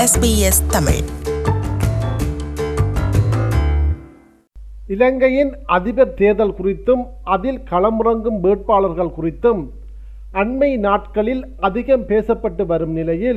SBS Tamil இலங்கையின் அதிபர் தேர்தல் குறித்தும் அதில் களமிறங்கும் வேட்பாளர்கள் குறித்தும் அண்மை நாட்களில் அதிகம் பேசப்பட்டு வரும் நிலையில்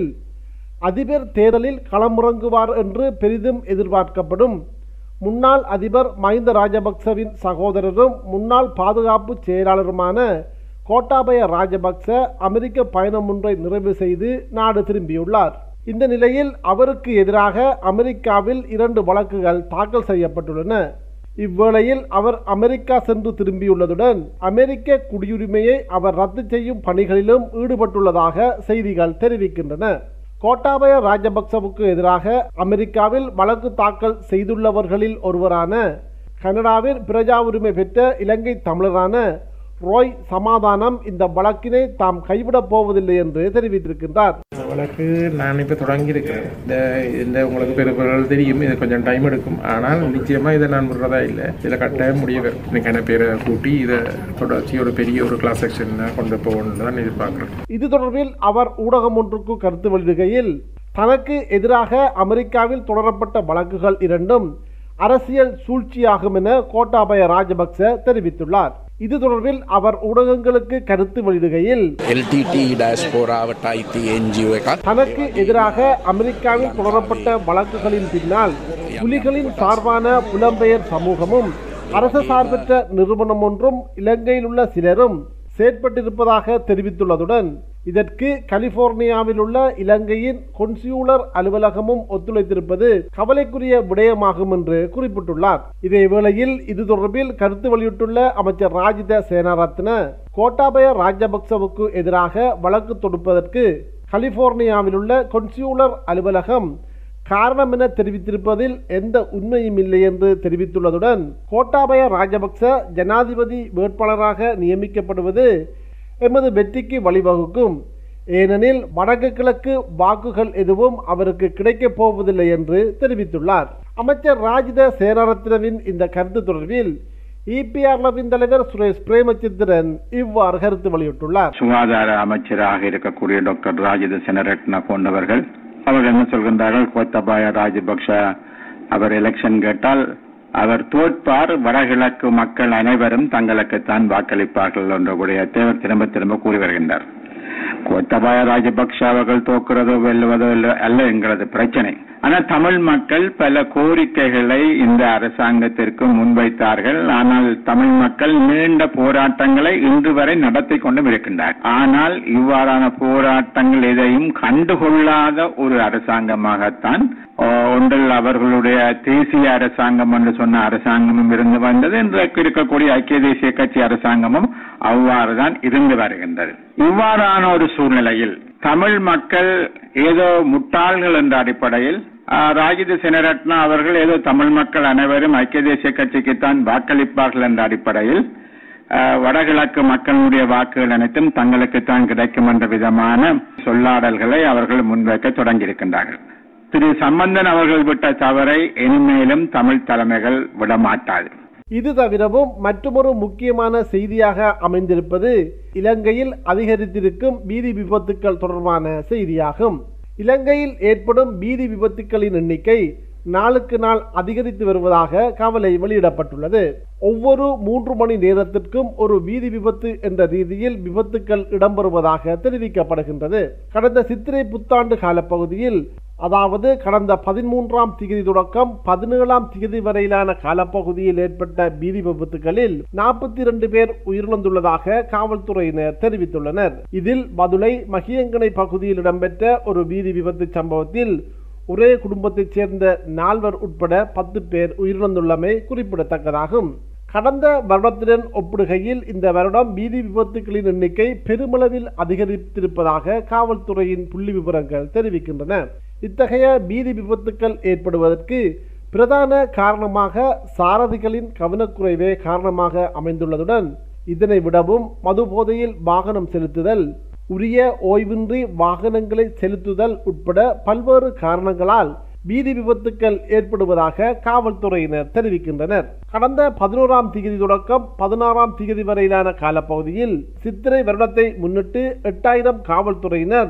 அதிபர் தேர்தலில் களமிறங்குவார் என்று பெரிதும் எதிர்பார்க்கப்படும் முன்னாள் அதிபர் மஹிந்த ராஜபக்சவின் சகோதரரும் முன்னாள் பாதுகாப்பு செயலாளருமான கோட்டாபய ராஜபக்ச அமெரிக்க பயணம் ஒன்றை நிறைவு செய்து நாடு திரும்பியுள்ளார் இந்த நிலையில் அவருக்கு எதிராக அமெரிக்காவில் இரண்டு வழக்குகள் தாக்கல் செய்யப்பட்டுள்ளன இவ்வேளையில் அவர் அமெரிக்கா சென்று திரும்பியுள்ளதுடன் அமெரிக்க குடியுரிமையை அவர் ரத்து செய்யும் பணிகளிலும் ஈடுபட்டுள்ளதாக செய்திகள் தெரிவிக்கின்றன கோட்டாபய ராஜபக்சவுக்கு எதிராக அமெரிக்காவில் வழக்கு தாக்கல் செய்துள்ளவர்களில் ஒருவரான கனடாவில் பிரஜா உரிமை பெற்ற இலங்கை தமிழரான ரோய் சமாதானம் இந்த வழக்கினை தாம் கைவிடப் போவதில்லை என்று தெரிவித்திருக்கின்றார் வழக்கு நான் இப்போ தொடங்கியிருக்கேன் இந்த இந்த உங்களுக்கு பெருப்பர்கள் தெரியும் இது கொஞ்சம் டைம் எடுக்கும் ஆனால் நிச்சயமாக இதை நான் விடுறதா இல்லை இதில் கட்டாயம் முடிய வரும் எனக்கான பேரை கூட்டி இதை தொடர்ச்சி ஒரு பெரிய ஒரு கிளாஸ் செக்ஷன் கொண்டு போகணும்னு தான் எதிர்பார்க்குறேன் இது தொடர்பில் அவர் ஊடகம் ஒன்றுக்கு கருத்து வெளியிடுகையில் தனக்கு எதிராக அமெரிக்காவில் தொடரப்பட்ட வழக்குகள் இரண்டும் அரசியல் சூழ்ச்சியாகும் என கோட்டாபய ராஜபக்ச தெரிவித்துள்ளார் இது தொடர்பில் அவர் ஊடகங்களுக்கு கருத்து வெளியிடுகையில் LTT ඩස්පෝරාවට අයිති එන්ජිෝ එකක් தனக்கு எதிராக அமெரிக்காவில் தொடரப்பட்ட வழக்குகளின் பின்னால் புலிகளின் சார்பான புலம்பெயர் சமூகமும் அரசு சார்பற்ற நிறுவனம் ஒன்றும் இலங்கையில் உள்ள சிலரும் செயற்பட்டிருப்பதாக தெரிவித்துள்ளதுடன் இதற்கு கலிபோர்னியாவில் உள்ள இலங்கையின் கொன்சியூலர் அலுவலகமும் ஒத்துழைத்திருப்பது கவலைக்குரிய விடயமாகும் என்று குறிப்பிட்டுள்ளார் இதே வேளையில் இது தொடர்பில் கருத்து வெளியிட்டுள்ள அமைச்சர் ராஜித சேனாரத்ன கோட்டாபய ராஜபக்சவுக்கு எதிராக வழக்கு தொடுப்பதற்கு கலிபோர்னியாவில் உள்ள கொன்சியூலர் அலுவலகம் காரணம் என தெரிவித்திருப்பதில் எந்த உண்மையும் இல்லை என்று தெரிவித்துள்ளதுடன் கோட்டாபய ராஜபக்ச ஜனாதிபதி வேட்பாளராக நியமிக்கப்படுவது எமது வெற்றிக்கு வழிவகுக்கும் ஏனெனில் வடக்கு கிழக்கு வாக்குகள் எதுவும் அவருக்கு கிடைக்கப் போவதில்லை என்று தெரிவித்துள்ளார் அமைச்சர் ராஜித சேனாரத்னவின் இந்த கருத்து தொடர்பில் இபிஆர்லவின் தலைவர் சுரேஷ் பிரேமச்சந்திரன் இவ்வாறு கருத்து வெளியிட்டுள்ளார் சுகாதார அமைச்சராக இருக்கக்கூடிய டாக்டர் ராஜித செனரட்ன போன்றவர்கள் அவர்கள் என்ன சொல்கின்றார்கள் கோத்தபாய ராஜபக்ஷ அவர் எலெக்ஷன் கேட்டால் அவர் தோற்பார் வடகிழக்கு மக்கள் அனைவரும் தங்களுக்குத்தான் வாக்களிப்பார்கள் என்ற விடயத்தை அவர் திரும்ப திரும்ப கூறி வருகின்றார் கோத்தபாய ராஜபக்ஷ அவர்கள் தோக்கிறதோ வெல்லுவதோ இல்லை அல்ல என்கிறது பிரச்சனை ஆனால் தமிழ் மக்கள் பல கோரிக்கைகளை இந்த அரசாங்கத்திற்கு முன்வைத்தார்கள் ஆனால் தமிழ் மக்கள் நீண்ட போராட்டங்களை இன்று வரை நடத்தி கொண்டும் இருக்கின்றார் ஆனால் இவ்வாறான போராட்டங்கள் எதையும் கண்டுகொள்ளாத ஒரு அரசாங்கமாகத்தான் ஆஹ், ஒன்றில் அவர்களுடைய தேசிய அரசாங்கம் என்று சொன்ன அரசாங்கமும் இருந்து வந்தது இன்றைக்கு இருக்கக்கூடிய ஐக்கிய தேசிய கட்சி அரசாங்கமும் அவ்வாறுதான் இருந்து வருகின்றது இவ்வாறான ஒரு சூழ்நிலையில் தமிழ் மக்கள் ஏதோ முட்டாள்கள் என்ற அடிப்படையில் ஆஹ், ராஜித செனரட்னா அவர்கள் ஏதோ தமிழ் மக்கள் அனைவரும் ஐக்கிய தேசிய கட்சிக்குத்தான் வாக்களிப்பார்கள் என்ற அடிப்படையில் ஆஹ், வடகிழக்கு மக்களுடைய வாக்குகள் அனைத்தும் தங்களுக்குத்தான் கிடைக்கும் என்ற விதமான சொல்லாடல்களை அவர்கள் முன்வைக்க தொடங்கியிருக்கின்றார்கள் திரு சம்பந்தன் அவர்கள் விட்ட தவறை இனிமேலும் தமிழ் தலைமைகள் விடமாட்டாது இது தவிரவும் மற்றொரு முக்கியமான செய்தியாக அமைந்திருப்பது இலங்கையில் அதிகரித்திருக்கும் வீதி விபத்துக்கள் தொடர்பான செய்தியாகும் இலங்கையில் ஏற்படும் வீதி விபத்துக்களின் எண்ணிக்கை நாளுக்கு நாள் அதிகரித்து வருவதாக கவலை வெளியிடப்பட்டுள்ளது ஒவ்வொரு மூன்று மணி நேரத்திற்கும் ஒரு வீதி விபத்து என்ற ரீதியில் விபத்துக்கள் இடம்பெறுவதாக தெரிவிக்கப்படுகின்றது கடந்த சித்திரை புத்தாண்டு காலப்பகுதியில் அதாவது கடந்த பதிமூன்றாம் திகதி தொடக்கம் பதினேழாம் திகதி வரையிலான காலப்பகுதியில் ஏற்பட்ட வீதி விபத்துகளில் நாற்பத்தி இரண்டு பேர் உயிரிழந்துள்ளதாக காவல்துறையினர் தெரிவித்துள்ளனர் இதில் மதுரை மகியங்கனை பகுதியில் இடம்பெற்ற ஒரு வீதி விபத்து சம்பவத்தில் ஒரே குடும்பத்தைச் சேர்ந்த நால்வர் உட்பட பத்து பேர் உயிரிழந்துள்ளமை குறிப்பிடத்தக்கதாகும் கடந்த வருடத்துடன் ஒப்பிடுகையில் இந்த வருடம் வீதி விபத்துகளின் எண்ணிக்கை பெருமளவில் அதிகரித்திருப்பதாக காவல்துறையின் புள்ளி விவரங்கள் தெரிவிக்கின்றன இத்தகைய வீதி விபத்துக்கள் ஏற்படுவதற்கு பிரதான காரணமாக சாரதிகளின் கவனக்குறைவே காரணமாக அமைந்துள்ளதுடன் இதனை விடவும் மது போதையில் வாகனம் செலுத்துதல் உரிய ஓய்வின்றி வாகனங்களை செலுத்துதல் உட்பட பல்வேறு காரணங்களால் வீதி விபத்துக்கள் ஏற்படுவதாக காவல்துறையினர் தெரிவிக்கின்றனர் கடந்த பதினோராம் திகதி தொடக்கம் பதினாறாம் திகதி வரையிலான காலப்பகுதியில் சித்திரை வருடத்தை முன்னிட்டு எட்டாயிரம் காவல்துறையினர்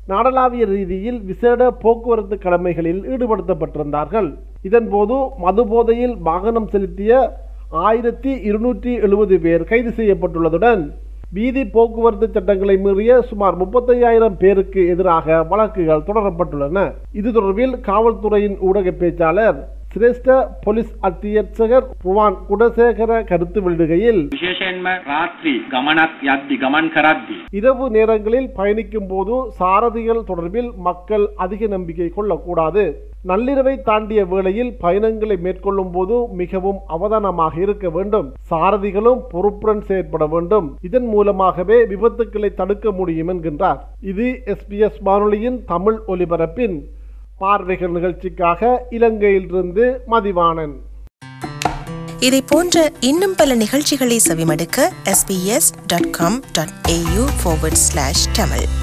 நாடளாவிய ரீதியில் விசேட போக்குவரத்து கடமைகளில் ஈடுபடுத்தப்பட்டிருந்தார்கள் இதன்போது மதுபோதையில் வாகனம் செலுத்திய ஆயிரத்தி இருநூற்றி எழுபது பேர் கைது செய்யப்பட்டுள்ளதுடன் வீதி போக்குவரத்து சட்டங்களை மீறிய சுமார் முப்பத்தையாயிரம் பேருக்கு எதிராக வழக்குகள் தொடரப்பட்டுள்ளன இது தொடர்பில் காவல்துறையின் ஊடக பேச்சாளர் சிரேஷ்ட போலீஸ் அத்தியட்சகர் ருவான் குடசேகர கருத்து வெளியிடுகையில் විශේෂයෙන්ම රාත්‍රී ගමනක් යද්දි ගමන් කරද්දි இரவு நேரங்களில் பயணிக்கும் போது சாரதிகள் தொடர்பில் மக்கள் அதிக நம்பிக்கை கொள்ளக்கூடாது நள்ளிரவை தாண்டிய வேளையில் பயணங்களை மேற்கொள்ளும் போது மிகவும் அவதானமாக இருக்க வேண்டும் சாரதிகளும் பொறுப்புடன் செயற்பட வேண்டும் இதன் மூலமாகவே விபத்துக்களை தடுக்க முடியும் என்கின்றார் இது எஸ்பிஎஸ் வானொலியின் தமிழ் ஒலிபரப்பின் பார்வைகள் நிகழ்ச்சிக்காக இலங்கையிலிருந்து மதிவாணன் இதை போன்ற இன்னும் பல நிகழ்ச்சிகளை செவிமடுக்க sbs.com.au forward slash tamil